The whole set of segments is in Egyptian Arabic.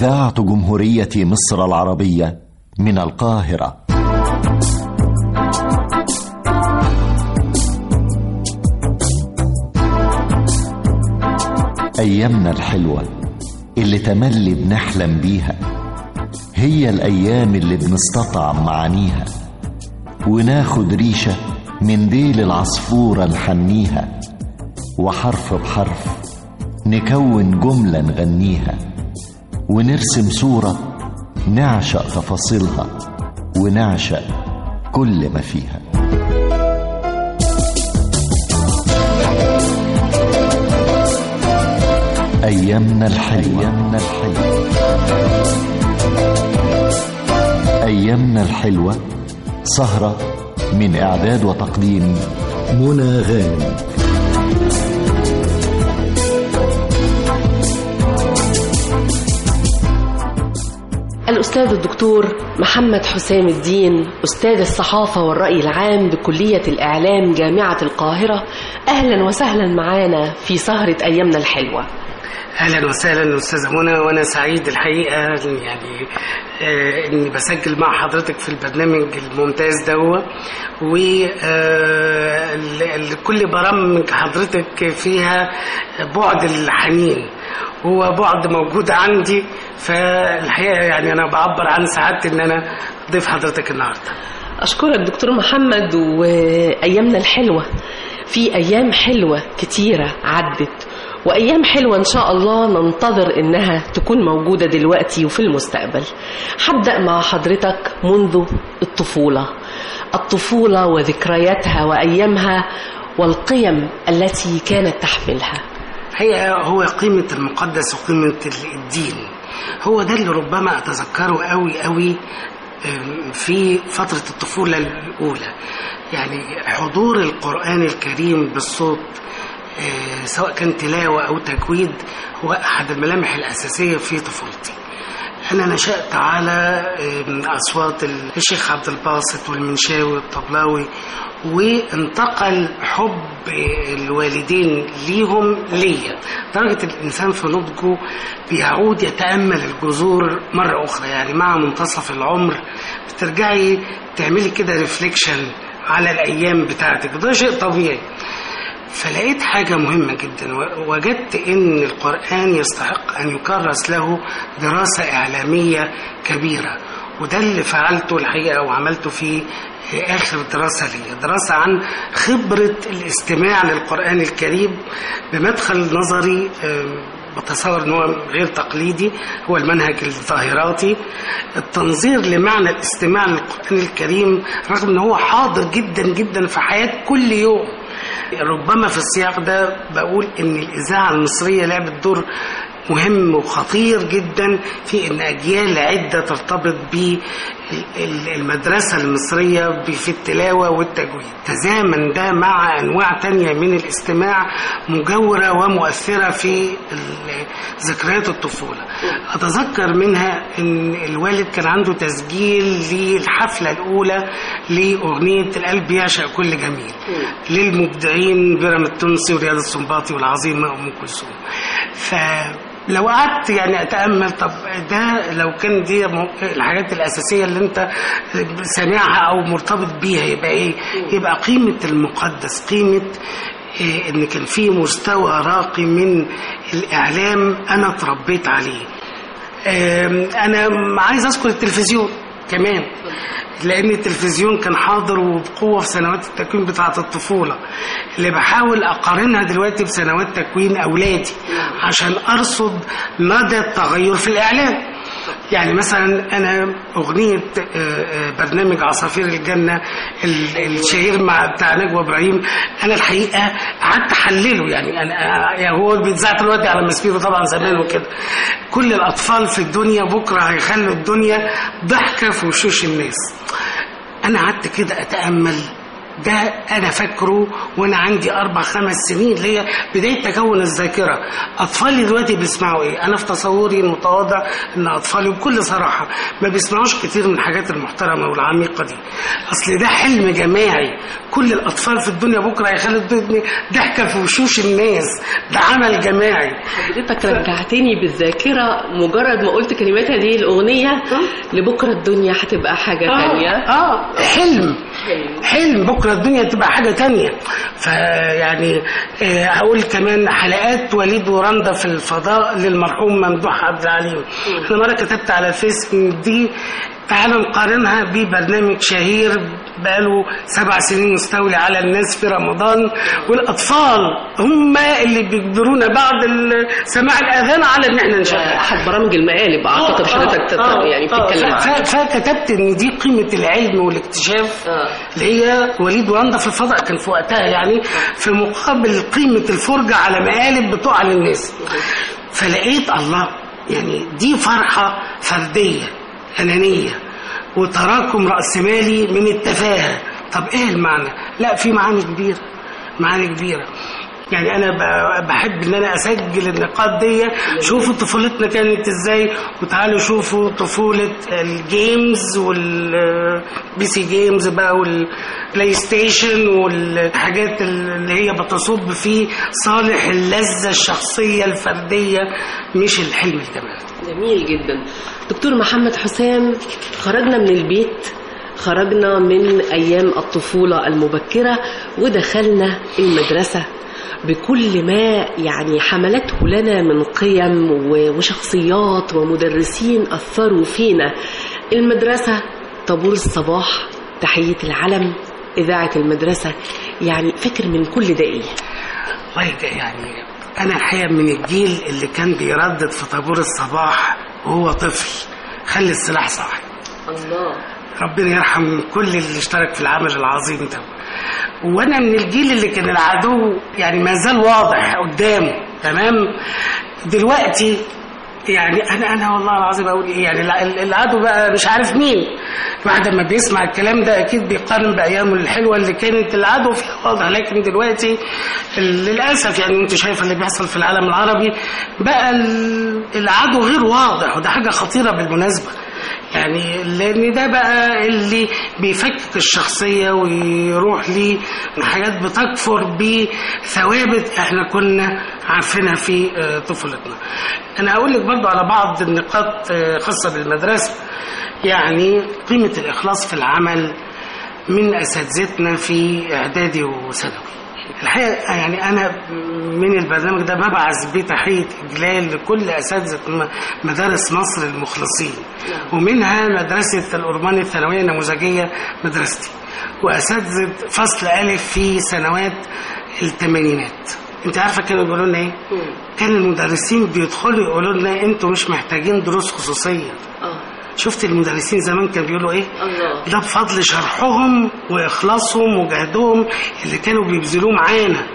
إذاعة جمهورية مصر العربية من القاهرة أيامنا الحلوة اللي تملي بنحلم بيها هي الأيام اللي بنستطعم معانيها وناخد ريشة من ديل العصفورة نحنيها وحرف بحرف نكون جملة نغنيها ونرسم صورة نعشق تفاصيلها ونعشق كل ما فيها أيامنا الحلوة أيامنا الحلوة أيامنا الحلوة سهرة من إعداد وتقديم منى غانم الأستاذ الدكتور محمد حسام الدين أستاذ الصحافة والرأي العام بكلية الإعلام جامعة القاهرة أهلا وسهلا معانا في سهرة أيامنا الحلوة اهلا وسهلا استاذه منى وانا سعيد الحقيقه يعني آه اني بسجل مع حضرتك في البرنامج الممتاز دوا وكل برامج حضرتك فيها بعد الحنين هو بعد موجود عندي فالحقيقه يعني انا بعبر عن سعادتي ان انا ضيف حضرتك النهارده أشكرك دكتور محمد وأيامنا الحلوة في أيام حلوة كتيرة عدت وأيام حلوة إن شاء الله ننتظر إنها تكون موجودة دلوقتي وفي المستقبل هبدأ مع حضرتك منذ الطفولة الطفولة وذكرياتها وأيامها والقيم التي كانت تحملها هي هو قيمة المقدس وقيمة الدين هو ده اللي ربما أتذكره قوي قوي في فترة الطفولة الأولى يعني حضور القرآن الكريم بالصوت سواء كان تلاوة أو تجويد هو أحد الملامح الأساسية في طفولتي أنا نشأت على أصوات الشيخ عبد الباسط والمنشاوي والطبلاوي وانتقل حب الوالدين ليهم ليا درجة الإنسان في نضجه بيعود يتأمل الجذور مرة أخرى يعني مع منتصف العمر بترجعي تعملي كده ريفليكشن على الأيام بتاعتك ده شيء طبيعي فلقيت حاجة مهمة جدا وجدت ان القرآن يستحق ان يكرس له دراسة اعلامية كبيرة وده اللي فعلته الحقيقة وعملته في آخر دراسة لي دراسة عن خبرة الاستماع للقرآن الكريم بمدخل نظري بتصور ان هو غير تقليدي هو المنهج الظاهراتي التنظير لمعنى الاستماع للقرآن الكريم رغم ان هو حاضر جدا جدا في حياة كل يوم ربما في السياق ده بقول ان الاذاعه المصريه لعبت دور مهم وخطير جدا في ان اجيال عده ترتبط بالمدرسه المصريه في التلاوه والتجويد تزامن ده مع انواع تانية من الاستماع مجوره ومؤثره في ذكريات الطفوله اتذكر منها ان الوالد كان عنده تسجيل للحفله الاولى لاغنيه القلب يعشق كل جميل للمبدعين بيرام التونسي ورياض السنباطي والعظيمه ام كلثوم ف لو قعدت يعني اتامل طب ده لو كان دي الحاجات الاساسيه اللي انت سامعها او مرتبط بيها يبقى ايه؟ يبقى قيمه المقدس قيمه إيه ان كان في مستوى راقي من الاعلام انا اتربيت عليه. انا عايز اذكر التلفزيون كمان لان التلفزيون كان حاضر وبقوه في سنوات التكوين بتاعه الطفوله اللي بحاول اقارنها دلوقتي بسنوات تكوين اولادي عشان ارصد مدى التغير في الاعلام يعني مثلا انا اغنيه برنامج عصافير الجنه الشهير مع بتاع نجوى ابراهيم انا الحقيقه قعدت احلله يعني انا يعني هو بيتذاع دلوقتي على مسبيرو طبعا زمان وكده كل الاطفال في الدنيا بكره هيخلوا الدنيا ضحكه في وشوش الناس انا قعدت كده اتامل ده انا فاكره وانا عندي اربع خمس سنين اللي هي بدايه تكون الذاكره اطفالي دلوقتي بيسمعوا ايه انا في تصوري المتواضع ان اطفالي بكل صراحه ما بيسمعوش كتير من الحاجات المحترمه والعميقه دي اصل ده حلم جماعي كل الاطفال في الدنيا بكره هيخلوا ضحكه في وشوش الناس ده عمل جماعي حضرتك رجعتني بالذاكره مجرد ما قلت كلمات هذه الاغنيه لبكره الدنيا هتبقى حاجه تانية اه حلم حلم بكره الدنيا تبقى حاجه تانية فيعني آه هقول كمان حلقات وليد ورندا في الفضاء للمرحوم ممدوح عبد العليم انا مره كتبت على الفيس ان دي تعال نقارنها ببرنامج شهير بقاله سبع سنين مستولي على الناس في رمضان والأطفال هم اللي بيجبرونا بعد ال- سماع الأذان على إن احنا نشغل احد برامج المقالب اعتقد حضرتك تت- يعني بتتكلم ف- عنها ف- فكتبت ان دي قيمه العلم والاكتشاف آه. اللي هي وليد ورندا في الفضاء كان في وقتها يعني في مقابل قيمه الفرجه على مقالب بتقع للناس فلقيت الله يعني دي فرحه فرديه انانيه وتراكم راسمالي من التفاهه طب ايه المعنى لا في معاني كبيره معاني كبيره يعني انا ب- بحب ان انا اسجل النقاط دي شوفوا طفولتنا كانت ازاي وتعالوا شوفوا طفوله الجيمز والبي سي جيمز بقى والبلاي ستيشن والحاجات اللي هي بتصب في صالح اللذه الشخصيه الفرديه مش الحلم الجمالي جميل جدا دكتور محمد حسام خرجنا من البيت خرجنا من أيام الطفولة المبكرة ودخلنا المدرسة بكل ما يعني حملته لنا من قيم و- وشخصيات ومدرسين أثروا فينا المدرسة طابور الصباح تحية العلم إذاعة المدرسة يعني فاكر من كل ده إيه؟ والله ده يعني انا الحقيقه من الجيل اللي كان بيردد في طابور الصباح وهو طفل خلي السلاح صاحي الله ربنا يرحم كل اللي اشترك في العمل العظيم ده وانا من الجيل اللي كان العدو يعني ما زال واضح قدامه تمام دلوقتي يعني انا انا والله العظيم اقول ايه يعني الع- العدو بقى مش عارف مين بعد ما بيسمع الكلام ده اكيد بيقارن بايامه الحلوه اللي كانت العدو فيها واضح لكن دلوقتي ال- للاسف يعني انت شايفه اللي بيحصل في العالم العربي بقى ال- العدو غير واضح وده حاجه خطيره بالمناسبه يعني لان ده بقى اللي بيفكك الشخصيه ويروح ليه حاجات بتكفر بثوابت احنا كنا عارفينها في آه، طفولتنا انا هقول لك برضو على بعض النقاط آه، خاصه بالمدرسه يعني قيمه الاخلاص في العمل من اساتذتنا في اعدادي وثانوي الحقيقه يعني انا من البرنامج ده ببعث بتحيه اجلال لكل اساتذه م- مدارس مصر المخلصين ومنها مدرسه الأرمان الثانويه النموذجيه مدرستي واساتذه فصل الف في سنوات الثمانينات انت عارفه كانوا بيقولوا لنا ايه؟ كان المدرسين بيدخلوا يقولوا لنا انتوا مش محتاجين دروس خصوصيه اه شفت المدرسين زمان كانوا بيقولوا ايه؟ الله ده بفضل شرحهم واخلاصهم وجهدهم اللي كانوا بيبذلوه معانا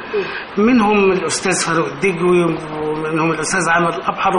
منهم الاستاذ فاروق الدجوي ومنهم الاستاذ عمر الابحر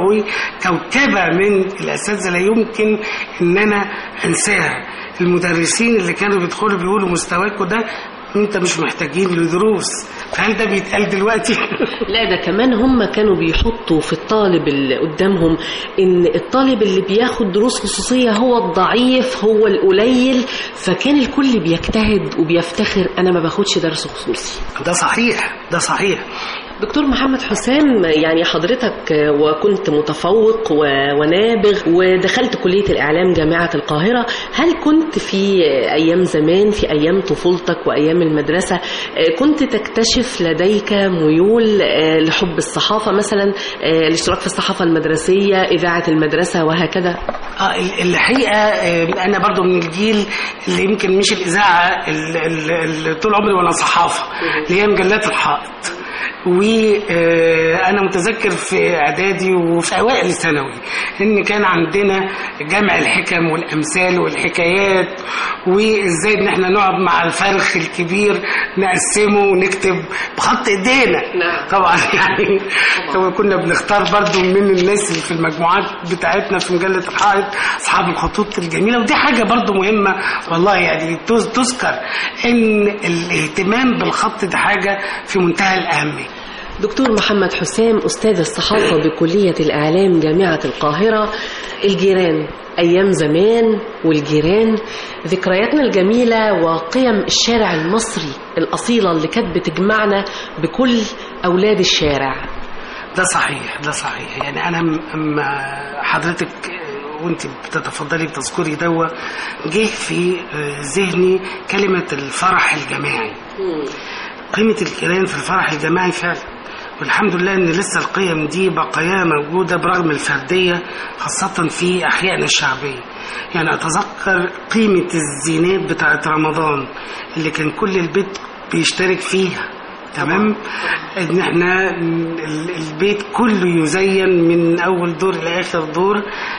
وكوكبه من الاساتذه لا يمكن ان انا انساها المدرسين اللي كانوا بيدخلوا بيقولوا مستواكوا ده انت مش محتاجين لدروس فهل ده بيتقال دلوقتي؟ لا ده كمان هم كانوا بيحطوا في الطالب اللي قدامهم ان الطالب اللي بياخد دروس خصوصية هو الضعيف هو القليل فكان الكل بيجتهد وبيفتخر انا ما باخدش درس خصوصي ده صحيح ده صحيح دكتور محمد حسام يعني حضرتك وكنت متفوق و- ونابغ ودخلت كلية الإعلام جامعة القاهرة هل كنت في أيام زمان في أيام طفولتك وأيام المدرسة كنت تكتشف لديك ميول لحب الصحافة مثلا الاشتراك في الصحافة المدرسية إذاعة المدرسة وهكذا اه ال- الحقيقه آه، انا برضو من الجيل اللي يمكن مش الاذاعه ال- ال- اللي طول عمري وانا صحافه اللي هي مجلات الحائط وانا متذكر في اعدادي وفي اوائل ثانوي ان كان عندنا جمع الحكم والامثال والحكايات وازاي ان احنا نقعد مع الفرخ الكبير نقسمه ونكتب بخط ايدينا نعم. طبعا يعني طبعا كنا بنختار برضو من الناس اللي في المجموعات بتاعتنا في مجله الحائط اصحاب الخطوط الجميله ودي حاجه برضو مهمه والله يعني تز- تذكر ان الاهتمام بالخط ده حاجه في منتهى الاهميه دكتور محمد حسام أستاذ الصحافة بكلية الإعلام جامعة القاهرة الجيران أيام زمان والجيران ذكرياتنا الجميلة وقيم الشارع المصري الأصيلة اللي كانت بتجمعنا بكل أولاد الشارع ده صحيح ده صحيح يعني انا م- اما حضرتك وانت بتتفضلي بتذكري دوا جه في آه، ذهني كلمه الفرح الجماعي قيمه الجيران في الفرح الجماعي فعلا والحمد لله ان لسه القيم دي بقايا موجوده برغم الفرديه خاصه في احيائنا الشعبيه يعني اتذكر قيمه الزينات بتاعه رمضان اللي كان كل البيت بيشترك فيها تمام ان احنا ال- البيت كله يزين من اول دور لاخر دور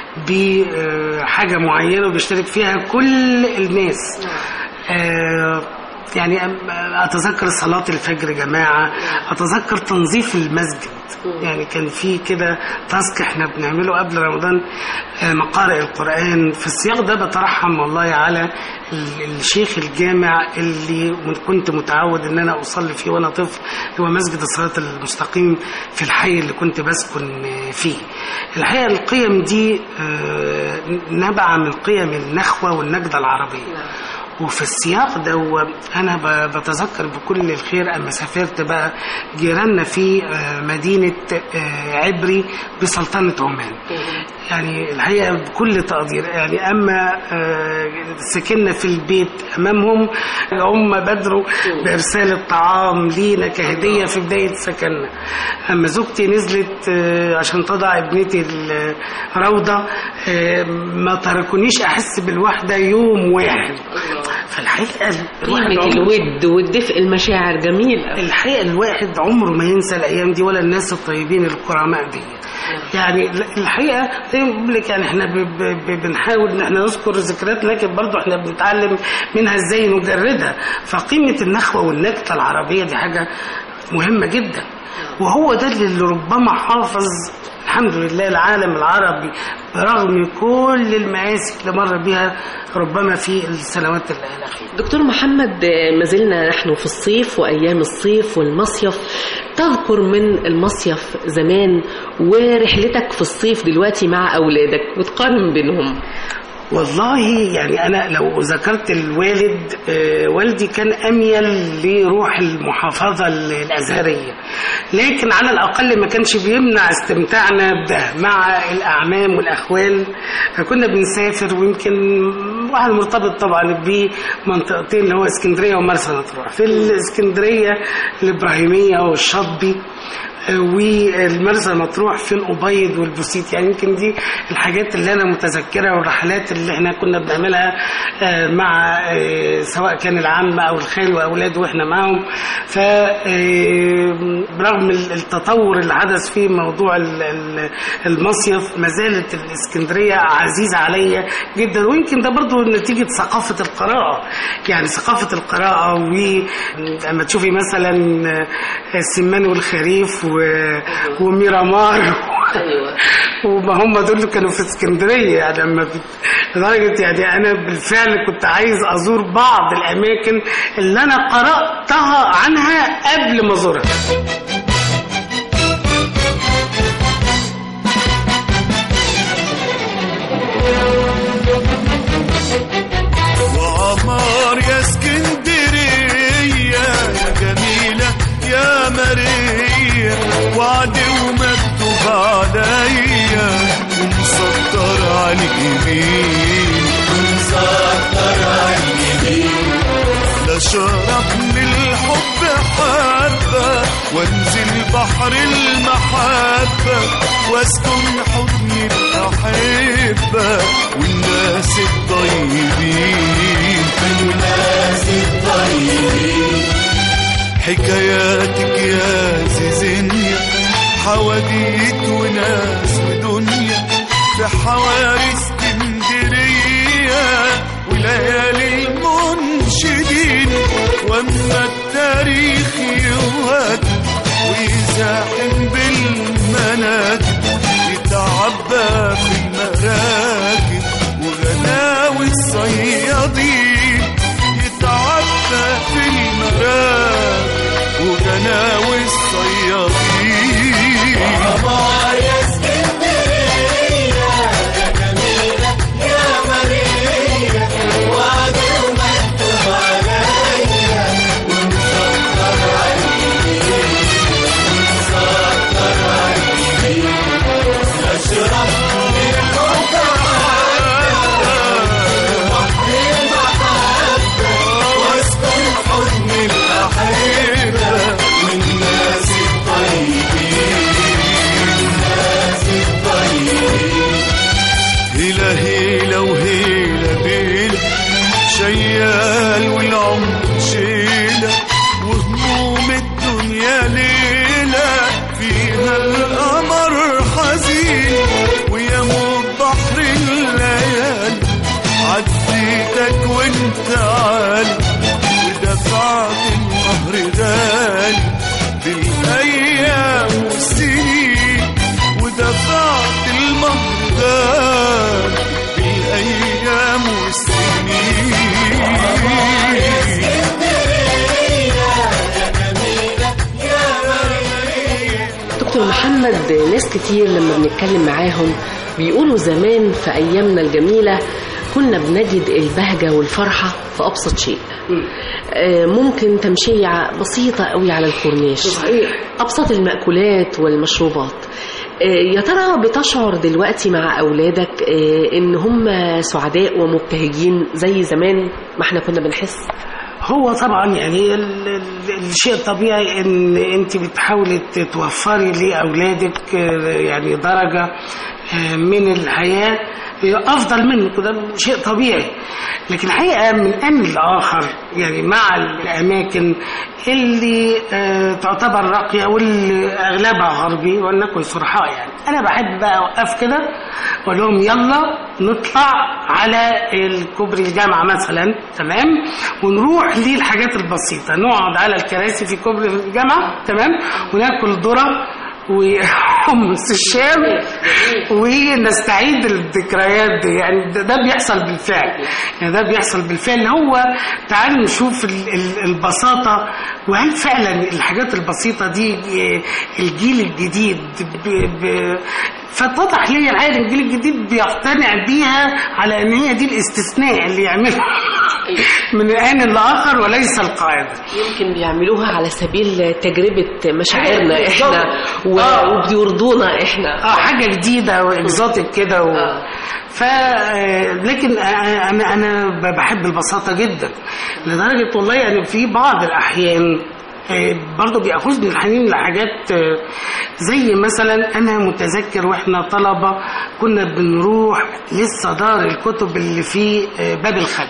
بحاجه معينه وبيشترك فيها كل الناس آه، يعني أم- اتذكر صلاه الفجر جماعه اتذكر تنظيف المسجد يعني كان في كده تاسك احنا بنعمله قبل رمضان آه، مقارئ القران في السياق ده بترحم والله على ال- الشيخ الجامع اللي كنت متعود ان انا اصلي فيه وانا طفل هو مسجد الصراط المستقيم في الحي اللي كنت بسكن آه، فيه الحقيقه القيم دي آه، نبع من قيم النخوه والنجده العربيه وفي السياق ده هو انا ب- بتذكر بكل الخير اما سافرت بقى جيراننا في آه، مدينه آه، عبري بسلطنه عمان يعني الحقيقه بكل تقدير يعني اما آه، سكننا في البيت امامهم هم بدروا بارسال الطعام لينا كهديه في بدايه سكننا اما زوجتي نزلت آه، عشان تضع ابنتي الروضه آه، ما تركونيش احس بالوحده يوم واحد فالحقيقه الواحد قيمة عمره- الود والدفء المشاعر جميلة الحقيقه الواحد عمره ما ينسى الايام دي ولا الناس الطيبين الكرماء دي يعني الحقيقه زي ما بقول لك يعني احنا ب- ب- ب- بنحاول ان احنا نذكر ذكريات لكن برضه احنا بنتعلم منها ازاي نجردها فقيمه النخوه والنكته العربيه دي حاجه مهمه جدا وهو ده اللي ربما حافظ الحمد لله العالم العربي برغم كل المآسي اللي مر بها ربما في السنوات الأخيرة دكتور محمد آه، ما زلنا نحن في الصيف وأيام الصيف والمصيف تذكر من المصيف زمان ورحلتك في الصيف دلوقتي مع أولادك وتقارن بينهم والله يعني انا لو ذكرت الوالد آه، والدي كان اميل لروح المحافظه الازهريه لكن على الاقل ما كانش بيمنع استمتاعنا بده مع الاعمام والاخوال كنا بنسافر ويمكن واحد مرتبط طبعا بمنطقتين اللي هو اسكندريه ومرسى مطروح في الاسكندريه الابراهيميه والشطبي والمرسى مطروح في الأبيض والبوسيت يعني يمكن دي الحاجات اللي أنا متذكرها والرحلات اللي احنا كنا بنعملها آه، مع آه، سواء كان العم أو الخال وأولاده وإحنا معاهم ف آه، برغم التطور اللي حدث في موضوع ال- ال- المصيف ما زالت الإسكندرية عزيزة عليا جدا ويمكن ده برضو نتيجة ثقافة القراءة يعني ثقافة القراءة ولما تشوفي مثلا آه، السمان والخريف و... وميرامار أيوة. وما هم دول اللي كانوا في اسكندريه يعني لما بت... لدرجه يعني انا بالفعل كنت عايز ازور بعض الاماكن اللي انا قراتها عنها قبل ما ازورها وعمار يا اسكندرية يا جميلة يا ماريا وعد ومكتوب عليا ومسطر على اليمين ومسطر على اليمين لا شرب من الحب حبة وانزل بحر المحبة واسكن حضن الأحبة والناس الطيبين والناس الطيبين حكاياتك يا زيزينيا حواديت وناس ودنيا في حواري اسكندرية وليالي المنشدين واما التاريخ يوهد ويزاحم بالمناكب يتعبى في المراكب وغناوي الصيادين يتعبى في المراكب وغناوي الصيادين هيلا هيلا وهيلا بيلا شيال والعمر شيلة وهموم الدنيا ليلة فيها القمر حزين ويموت بحر الليالي عديتك وانت عالي ودفعت النهر غالي بالايام والسنين ودفعت المهر غالي بالايام والسنين دكتور محمد ناس كتير لما بنتكلم معاهم بيقولوا زمان في أيامنا الجميلة كنا بنجد البهجة والفرحة في أبسط شيء آه، ممكن تمشية بسيطة قوي على الكورنيش صحيح. أبسط المأكولات والمشروبات آه، يا ترى بتشعر دلوقتي مع أولادك آه، إن هم سعداء ومبتهجين زي زمان ما احنا كنا بنحس هو طبعا يعني ال- ال- الشيء الطبيعي ان انت بتحاولي ت- توفري لاولادك آه، يعني درجه آه، من الحياه افضل منك وده شيء طبيعي لكن الحقيقه من ان لاخر يعني مع الاماكن اللي آه، تعتبر راقيه واللي اغلبها غربي ولنكن صرحاء يعني انا بحب بقى اوقف كده واقول لهم يلا نطلع على الكوبري الجامعه مثلا تمام ونروح للحاجات البسيطه نقعد على الكراسي في كوبري الجامعه تمام وناكل ذره وحمص الشام ونستعيد الذكريات دي يعني ده, ده بيحصل بالفعل يعني ده بيحصل بالفعل هو تعالوا نشوف ال- ال- البساطة وهل فعلا الحاجات البسيطة دي آه، الجيل الجديد ب ب فاتضح لي الحقيقة إن الجيل الجديد بيقتنع بيها على ان هي دي الاستثناء اللي يعملها من آن لآخر وليس القاعدة يمكن بيعملوها على سبيل تجربة مشاعرنا احنا و- آه. وبيرضونا احنا اه حاجه جديده واكزوتيك كده و... آه. ف آه، لكن انا انا أنا ب- بحب البساطه جدا لدرجه والله يعني في بعض الاحيان آه، برضه بيأخذني الحنين لحاجات آه، زي مثلا انا متذكر واحنا طلبه كنا بنروح لسه دار الكتب اللي في آه، باب الخل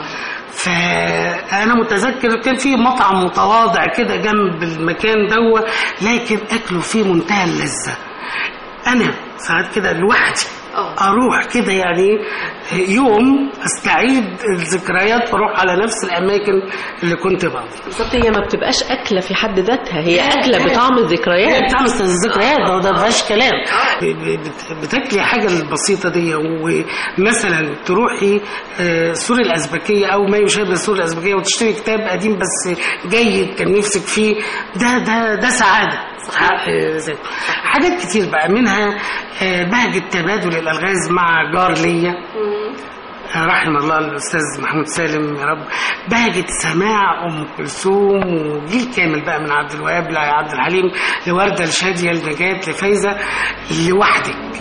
فانا متذكر كان في مطعم متواضع كده جنب المكان دوا لكن اكله فيه منتهى اللذه انا ساعات كده لوحدي آه. اروح كده يعني يوم استعيد الذكريات واروح على نفس الاماكن اللي كنت بقى بالظبط هي ما بتبقاش أكلة في حد ذاتها هي أكلة بطعم الذكريات بتعمل الذكريات ده ده مفيهاش كلام ب- ب- بت- بتاكلي حاجه البسيطه دي ومثلا تروحي آه، سور الازبكيه او ما يشابه سور الازبكيه وتشتري كتاب قديم بس جيد كان نفسك فيه ده ده ده سعاده آه، زي- حاجات كتير بقى منها آه، بهجه تبادل الالغاز مع جار ليا رحم الله الاستاذ محمود سالم يا رب بهجه سماع ام كلثوم وجيل كامل بقى من عبد الوهاب لعبد الحليم لورده لشاديه لنجاة لفايزه لوحدك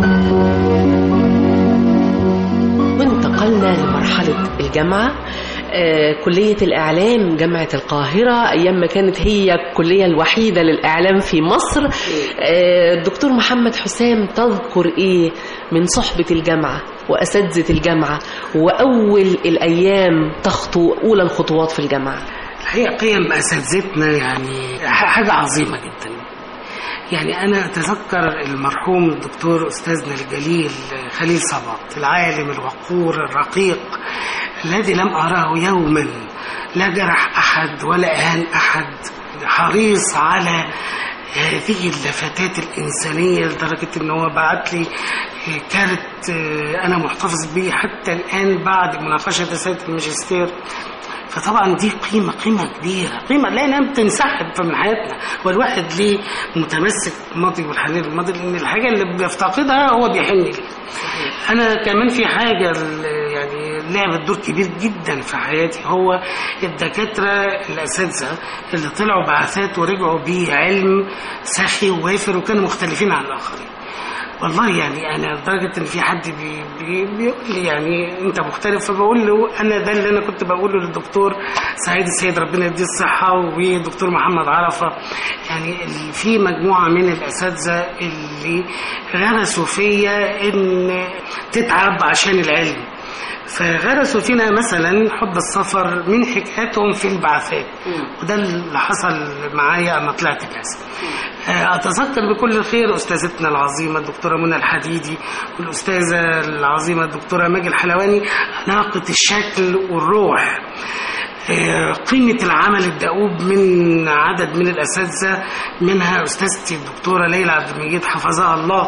وانتقلنا لمرحلة الجامعة آه، كلية الإعلام جامعة القاهرة أيام ما كانت هي الكلية الوحيدة للإعلام في مصر آه، الدكتور محمد حسام تذكر إيه من صحبة الجامعة وأساتذة الجامعة وأول الأيام تخطو أولى الخطوات في الجامعة الحقيقة قيم أساتذتنا يعني ح- حاجة عظيمة جدا يعني أنا أتذكر المرحوم الدكتور أستاذنا الجليل خليل صباط العالم الوقور الرقيق الذي لم أراه يوما لا جرح أحد ولا أهان أحد حريص على هذه اللفتات الإنسانية لدرجة إن هو بعت لي كارت أنا محتفظ به حتى الآن بعد مناقشة رسالة الماجستير فطبعا دي قيمة قيمة كبيرة قيمة لا نعم تنسحب من حياتنا والواحد ليه متمسك بالماضي والحنين الماضي لأن الحاجة اللي بيفتقدها هو بيحن ليها أنا كمان في حاجة ال- يعني لعبت دور كبير جدا في حياتي هو الدكاترة الأساتذة اللي طلعوا بعثات ورجعوا بيه علم سخي ووافر وكانوا مختلفين عن الآخرين والله يعني انا لدرجه ان في حد بي بي بيقول لي يعني انت مختلف فبقول له انا ده اللي انا كنت بقوله للدكتور سعيد السيد ربنا يديه الصحه والدكتور محمد عرفه يعني ال- في مجموعه من الاساتذه اللي غرسوا فيا ان تتعب عشان العلم فغرسوا فينا مثلا حب السفر من حكاياتهم في البعثات وده اللي حصل معايا اما طلعت بعثه آه، اتذكر بكل الخير استاذتنا العظيمه الدكتوره منى الحديدي والاستاذه العظيمه الدكتوره ماجي الحلواني ناقه الشكل والروح آه، قيمة العمل الدؤوب من عدد من الأساتذة منها أستاذتي الدكتورة ليلى عبد المجيد حفظها الله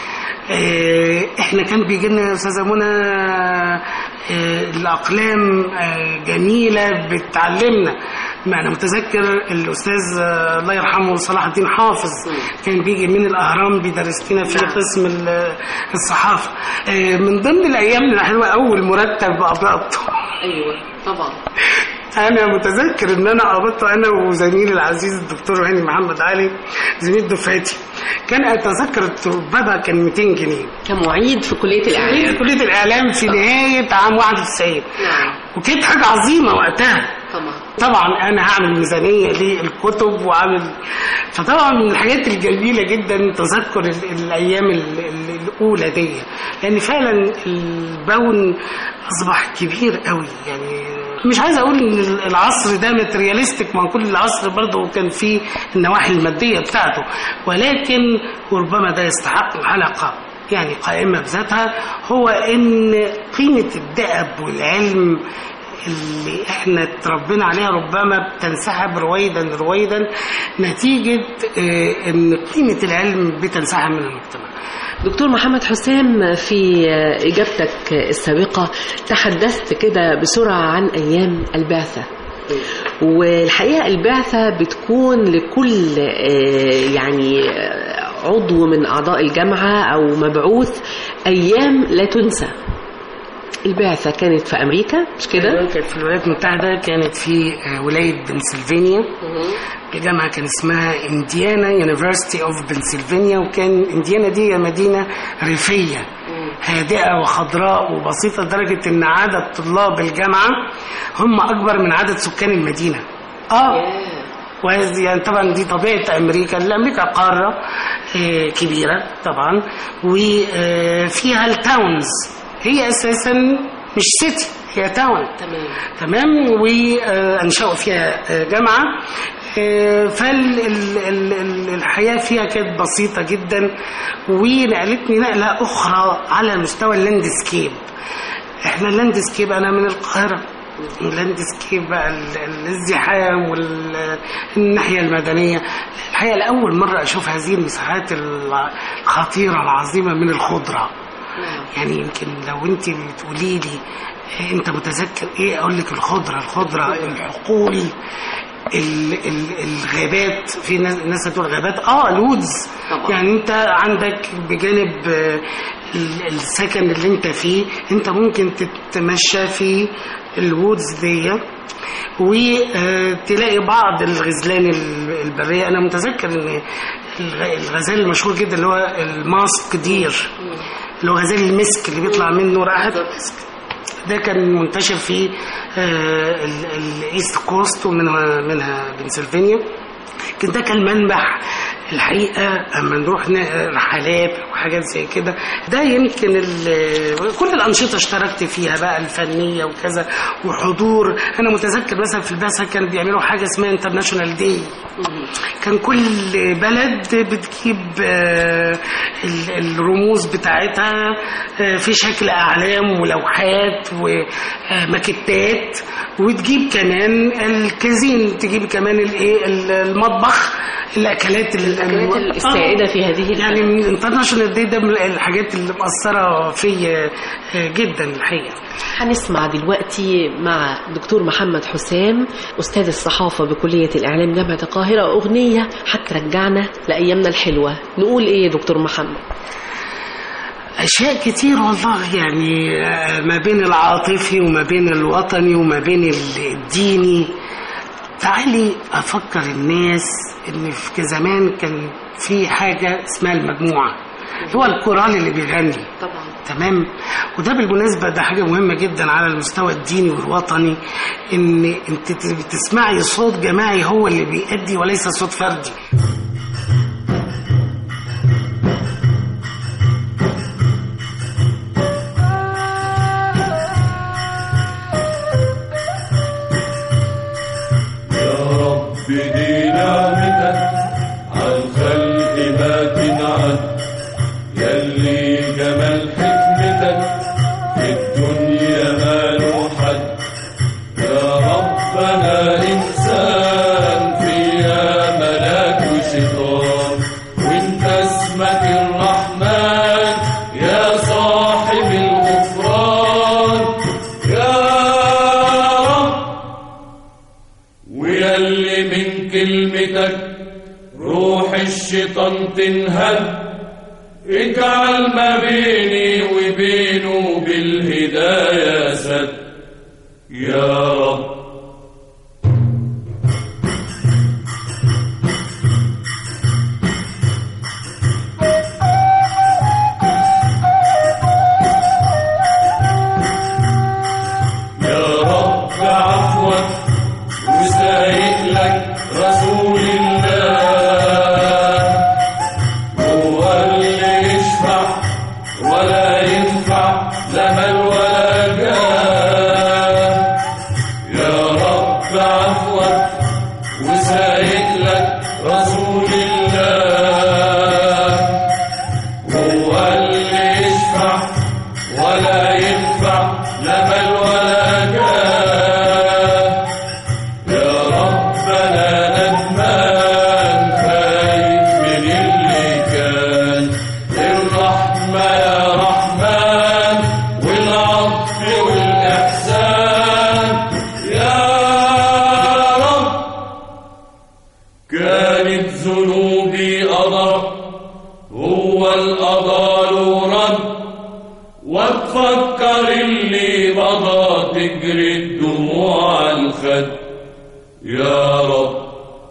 آه، احنا كان بيجي لنا يا استاذه منى آه، الاقلام آه، جميله بتعلمنا ما انا متذكر الاستاذ آه، الله يرحمه صلاح الدين حافظ كان بيجي من الاهرام بيدرس لنا في قسم ال- الصحافه آه، من ضمن الايام الحلوه اول مرتب قبضته أيوة طبعا انا متذكر ان انا قبضته انا وزميلي العزيز الدكتور هاني محمد علي زميل دفعتي كان اتذكر ربما كان 200 جنيه كمعيد في كلية في الإعلام كليه الاعلام في نهايه عام 91 نعم وكانت حاجه عظيمه وقتها طبعا طبعا انا هعمل ميزانيه للكتب وعامل فطبعا من الحاجات الجميله جدا تذكر ال- الايام ال- ال- الاولى دي لان فعلا البون اصبح كبير قوي يعني مش عايز اقول ان العصر ده ماترياليستيك ما هو كل العصر برضه كان فيه النواحي الماديه بتاعته ولكن وربما ده يستحق الحلقه يعني قائمه بذاتها هو ان قيمه الدأب والعلم اللي احنا اتربينا عليها ربما بتنسحب رويدا رويدا نتيجة اه، ان قيمة العلم بتنسحب من المجتمع دكتور محمد حسام في إجابتك السابقة تحدثت كده بسرعة عن أيام البعثة والحقيقة البعثة بتكون لكل آه، يعني آه، عضو من أعضاء الجامعة أو مبعوث أيام لا تنسى البعثة كانت في أمريكا مش كده؟ كانت في الولايات المتحدة كانت في اه، ولاية بنسلفانيا الجامعة كان اسمها انديانا يونيفرسيتي اوف بنسلفانيا وكان انديانا دي مدينة ريفية هادئة وخضراء وبسيطة لدرجة ان عدد طلاب الجامعة هم اكبر من عدد سكان المدينة اه وهذه يعني طبعا دي طبيعة أمريكا لأن أمريكا قارة آه، كبيرة طبعا وفيها التاونز هي أساسا مش سيتي هي تاون تمام تمام وانشأوا فيها آه، جامعة فالحياة فيها كانت بسيطة جدا ونقلتني نقلة أخرى على مستوى اللاندسكيب احنا اللاندسكيب أنا من القاهرة اللاندسكيب بقى ال- ال- الازدحام والناحية المدنية الحقيقة لأول مرة أشوف هذه المساحات الخطيرة العظيمة من الخضرة يعني يمكن لو انت بتقولي لي إيه انت متذكر ايه اقول لك الخضره الخضره الحقول ال ال الغابات في ناس الناس هتقول غابات اه الودز طبعا. يعني انت عندك بجانب آه، ال- السكن اللي انت فيه انت ممكن تتمشى في الوودز دي وتلاقي بعض الغزلان ال- البريه انا متذكر ان الغ- الغزال المشهور جدا اللي هو الماسك دير اللي هو غزال المسك اللي بيطلع منه رائحه ده كان منتشر في آه، ال- الايست كوست ومنها منها بنسلفانيا كان ده كان منبع الحقيقة أما نروح ن- رحلات وحاجات زي كده ده يمكن ال- كل الأنشطة اشتركت فيها بقى الفنية وكذا وحضور أنا متذكر مثلا في البعثة كانوا بيعملوا حاجة اسمها انترناشونال داي كان كل بلد بتجيب آه، ال- الرموز بتاعتها آه، في شكل أعلام ولوحات وماكيتات وتجيب كمان الكازين تجيب كمان الايه المطبخ الاكلات اللي الأكلات السائدة في هذه البلد. يعني من انترناشونال دي ده من الحاجات اللي مأثرة فيا آه، جدا الحقيقة هنسمع دلوقتي مع دكتور محمد حسام أستاذ الصحافة بكلية الإعلام جامعة القاهرة أغنية هترجعنا لأيامنا الحلوة نقول إيه يا دكتور محمد أشياء كتير والله يعني آه، ما بين العاطفي وما بين الوطني وما بين ال- الديني تعالي أفكر الناس إن في زمان كان في حاجة اسمها المجموعة هو الكورال اللي بيغني طبعا تمام وده بالمناسبة ده حاجة مهمة جدا على المستوى الديني والوطني ان انت بتسمعي صوت جماعي هو اللي بيأدي وليس صوت فردي يا رب دي نعمتك عالخلق ما تنعد يلي جمال حكمتك في الدنيا ما له حد يا رب انا انسان فيها ملاك وشيطان وانت اسمك الرحمن يا صاحب الغفران يا رب ويلي من كلمتك روح الشيطان تنهد اجعل ما بيني وبينه بالهداية سد يا رب يا رب عفوك وسايق لك رسول الله هو اللي يشفع ولا ينفع لا مال ولا جاه يا رب عفوك وسايق لك رسول الله هو اللي يشفع ولا ينفع لا مال ولا جاه يا ربنا ندمان خايف من اللي كان الرحمة يا رحمن والعطف والإحسان يا رب كانت ذنوبي قضى هو القضاء له رد وتفكر اللي مضى تجري الدموع على الخد يا رب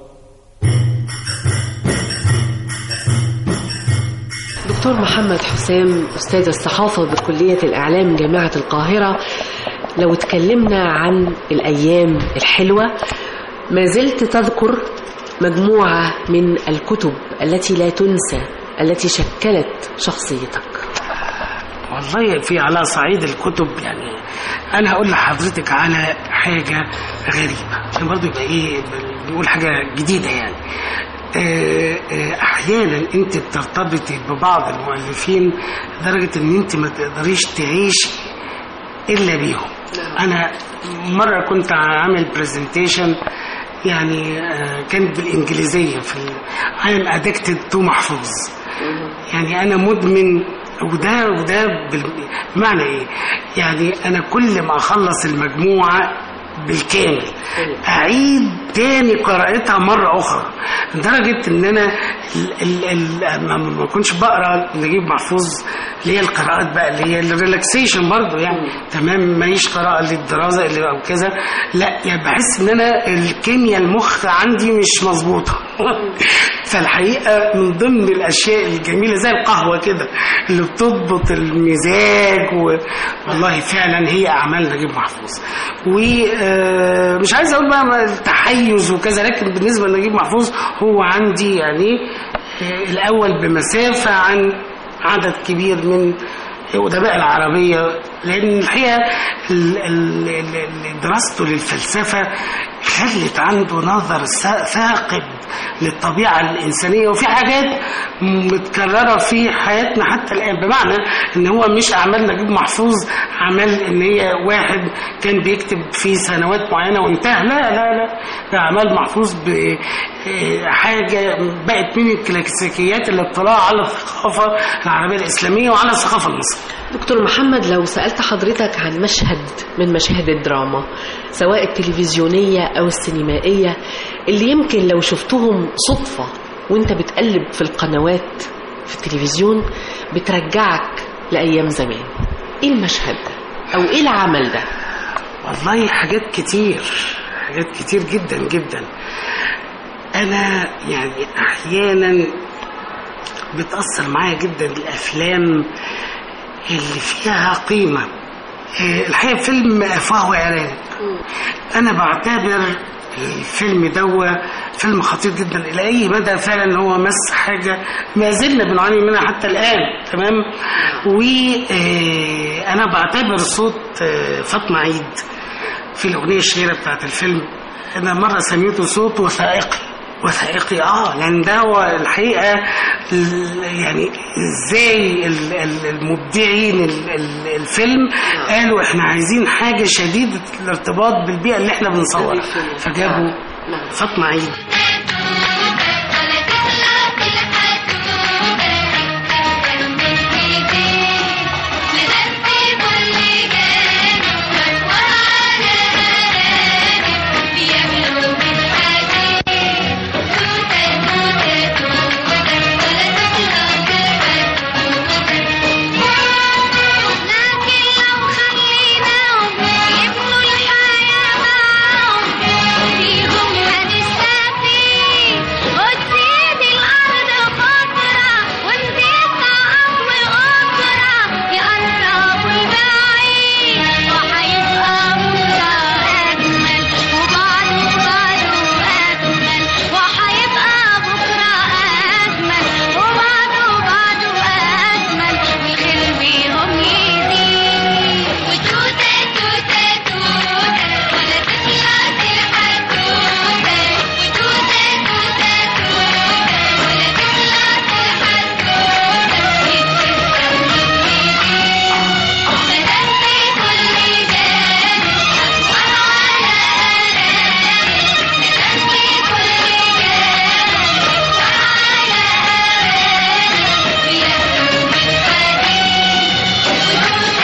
دكتور محمد حسام أستاذ الصحافة بكلية الإعلام جامعة القاهرة لو اتكلمنا عن الأيام الحلوة ما زلت تذكر مجموعة من الكتب التي لا تنسى التي شكلت شخصيتك والله في على صعيد الكتب يعني انا هقول لحضرتك على حاجه غريبه عشان برضه يبقى ايه بنقول حاجه جديده يعني آه، آه، احيانا انت بترتبطي ببعض المؤلفين لدرجه ان انت ما تقدريش تعيشي الا بيهم انا مره كنت عامل برزنتيشن يعني آه، كانت بالانجليزيه في I am addicted to محفوظ يعني انا مدمن وده وده بال- بمعنى ايه يعني انا كل ما اخلص المجموعه بالكامل اعيد تاني قراءتها مره اخرى لدرجه ان انا ال ال ال ما ما كنتش بقرا نجيب محفوظ اللي هي القراءات بقى اللي هي الريلاكسيشن برضو يعني تمام ماليش قراءة للدراسة اللي أو كذا لا يعني بحس إن أنا الكيمياء المخ عندي مش مظبوطة فالحقيقة من ضمن الأشياء الجميلة زي القهوة كده اللي بتضبط المزاج و... والله فعلا هي أعمال نجيب محفوظ ومش عايز أقول بقى التحيز وكذا لكن بالنسبة لنجيب محفوظ هو عندي يعني آه، الأول بمسافة عن عدد كبير من أدباء العربية لأن الحقيقة ال- ال- ال- دراسته للفلسفة خلت عنده نظر سا- ثاقب للطبيعة الإنسانية وفي حاجات متكررة في حياتنا حتى الآن بمعنى إن هو مش أعمال نجيب محفوظ أعمال إن هي واحد كان بيكتب في سنوات معينة وانتهى لا لا لا ده أعمال محفوظ بحاجة بقت من الكلاسيكيات الاطلاع على الثقافة العربية الإسلامية وعلى الثقافة المصرية دكتور محمد لو سألت حضرتك عن مشهد من مشاهد الدراما سواء التلفزيونية أو السينمائية اللي يمكن لو شفتهم صدفة وانت بتقلب في القنوات في التلفزيون بترجعك لأيام زمان ايه المشهد ده أو ايه العمل ده والله حاجات كتير حاجات كتير جدا جدا انا يعني احيانا بتاثر معايا جدا الافلام اللي فيها قيمه آه، الحقيقه فيلم افواه وعران انا بعتبر الفيلم دوا فيلم خطير جدا الى اي مدى فعلا هو مس حاجه ما زلنا بنعاني منها حتى الان تمام وانا بعتبر صوت آه، فاطمه عيد في الاغنيه الشهيره بتاعت الفيلم انا مره سميته صوت وثائقي وثائقي اه لان ده هو الحقيقه ال- يعني ازاي ال- ال- المبدعين ال- ال- الفيلم قالوا احنا عايزين حاجه شديده الارتباط بالبيئه اللي احنا بنصورها فجابوا فاطمه عيد لكن لو خليناهم يبنوا الحياة معاهم فيهم هنستفيد وتزيد الأرض خضرة ونزيد طعم الأخرى يقربوا البعيد وهيبقى بكرة أجمل وبعده بعده أجمل وهيبقى بكرة أجمل وبعده بعده أجمل والخير بيهم يزيد وتوتة توتة توتة ولا تخلص الحدوتة وتوتة توتة توتة ولا تخلص الحدوتة يتكسر ويزيد مدام في كل جانب أسمر على أرانب مدام في كل جانب أسمر على أرانب بياكلوا من حديد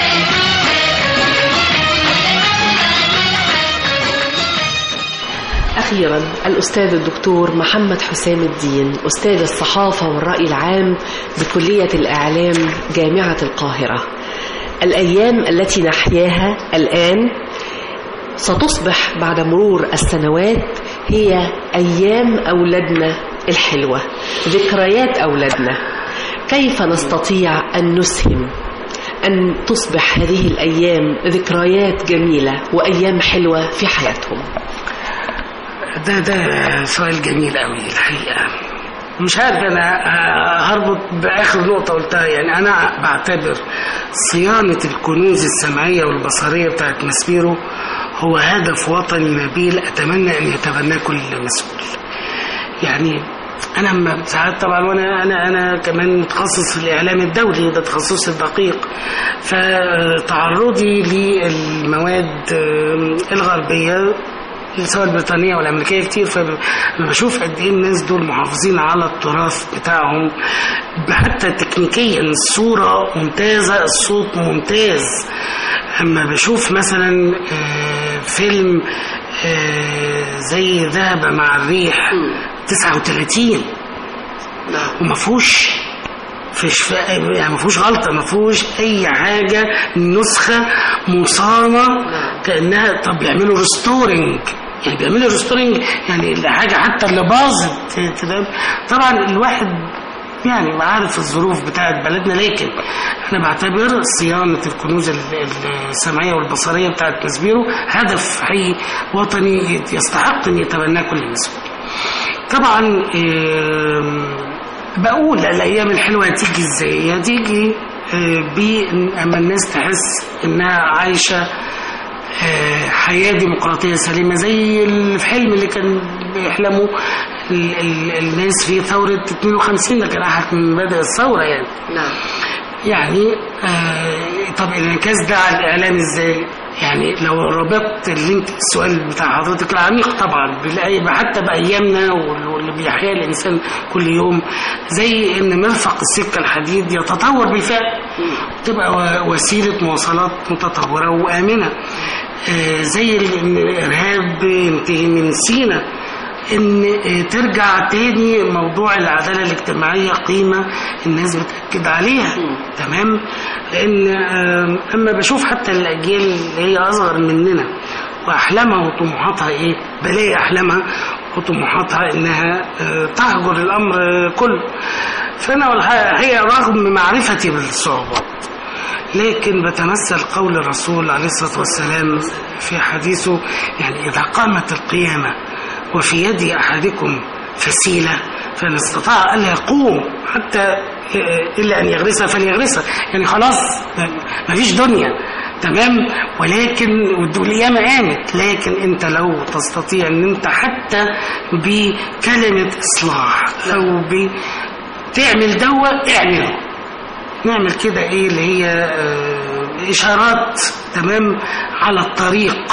أخيرا الأستاذ الدكتور محمد حسام الدين أستاذ الصحافة والرأي العام بكلية الإعلام جامعة القاهرة الأيام التي نحياها الآن ستصبح بعد مرور السنوات هي أيام أولادنا الحلوة ذكريات أولادنا كيف نستطيع أن نسهم أن تصبح هذه الأيام ذكريات جميلة وأيام حلوة في حياتهم ده ده سؤال جميل قوي الحقيقه مش عارف انا آه، هربط باخر نقطه قلتها يعني انا بعتبر صيانه الكنوز السمعيه والبصريه بتاعت ماسبيرو هو هدف وطني نبيل اتمنى ان يتبناه كل مسؤول يعني انا لما ساعات طبعا وانا انا انا كمان متخصص في الاعلام الدولي وده تخصصي الدقيق فتعرضي للمواد آه، الغربيه سواء البريطانية والأمريكية كتير فبشوف قد إيه الناس دول محافظين على التراث بتاعهم حتى تكنيكيا الصورة ممتازة الصوت ممتاز أما بشوف مثلا آه، فيلم آه، زي ذهب مع الريح 39 وما فيهوش فيش في يعني ما فيهوش غلطه ما فيهوش اي حاجه نسخه مصانه كانها طب بيعملوا ريستورنج يعني بيعملوا ريستورنج يعني الحاجه حتى اللي باظت تمام طبعا الواحد يعني عارف الظروف بتاعت بلدنا لكن انا بعتبر صيانه الكنوز ال- السمعيه والبصريه بتاعت مسبيرو هدف حقيقي وطني يستحق ان يتبناه كل مسؤول. طبعا آم، بقول الايام الحلوه هتيجي ازاي؟ هتيجي آه، بإن- اما الناس تحس انها عايشه آه، حياه ديمقراطيه سليمه زي الحلم اللي كان بيحلموا ال- ال- الناس في ثوره 52 ده كان احد من مبادئ الثوره يعني. نعم يعني آه طب الانعكاس ده على الاعلام ازاي؟ يعني لو ربطت اللينك السؤال بتاع حضرتك العميق طبعا بالأي- حتى بايامنا وال- واللي بيحيا الانسان كل يوم زي ان مرفق السكه الحديد يتطور بالفعل تبقى و- وسيله مواصلات متطوره وامنه آه زي ال- ان الارهاب ينتهي من سينا ان آه، ترجع تاني موضوع العداله الاجتماعيه قيمه الناس بتاكد عليها تمام لان آم، اما بشوف حتى الاجيال اللي هي اصغر مننا واحلامها وطموحاتها ايه بلاقي احلامها وطموحاتها انها آه، تهجر الامر آه، كله فانا والحقيقة- هي رغم معرفتي بالصعوبات لكن بتمثل قول الرسول عليه الصلاة والسلام في حديثه يعني إذا قامت القيامة وفي يد أحدكم فسيلة فإن استطاع ألا يقوم حتى إلا أن يغرسها فليغرسها يعني خلاص ما فيش دنيا تمام ولكن والقيامة قامت لكن أنت لو تستطيع أن أنت حتى بكلمة إصلاح أو بتعمل دواء اعمله نعمل كده ايه اللي هي آه، اشارات تمام على الطريق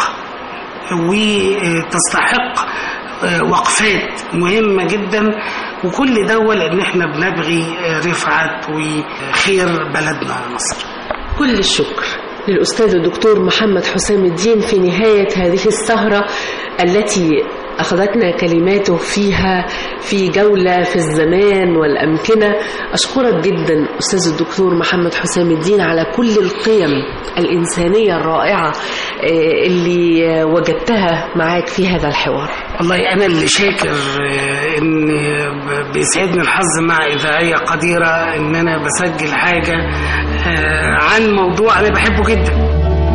وتستحق آه، وقفات مهمة جدا وكل دولة لان احنا بنبغي آه، رفعة وخير بلدنا مصر كل الشكر للأستاذ الدكتور محمد حسام الدين في نهاية هذه السهرة التي أخذتنا كلماته فيها في جولة في الزمان والأمكنة أشكرك جدا أستاذ الدكتور محمد حسام الدين على كل القيم الإنسانية الرائعة آه، اللي آه، وجدتها معاك في هذا الحوار والله انا اللي شاكر آه، ان بيسعدني الحظ مع اذاعيه قديره ان انا بسجل حاجه آه، عن موضوع انا بحبه جدا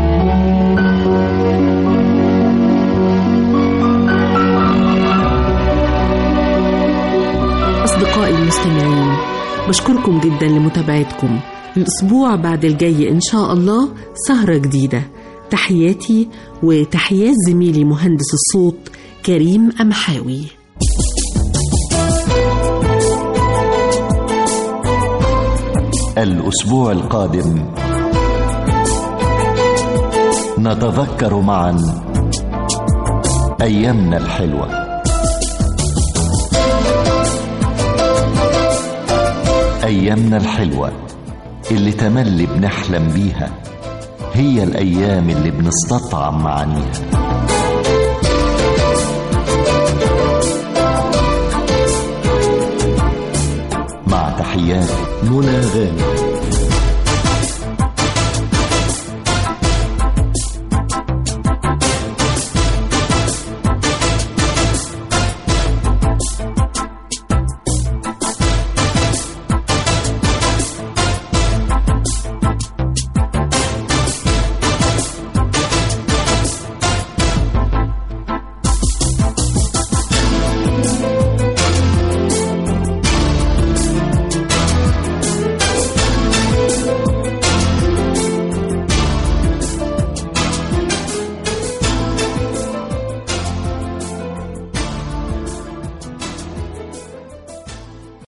أصدقائي المستمعين بشكركم جدا لمتابعتكم الأسبوع بعد الجاي إن شاء الله سهرة جديدة تحياتي وتحيات زميلي مهندس الصوت كريم أمحاوي الأسبوع القادم نتذكر معا أيامنا الحلوة أيامنا الحلوة اللي تملي بنحلم بيها هي الأيام اللي بنستطعم معانيها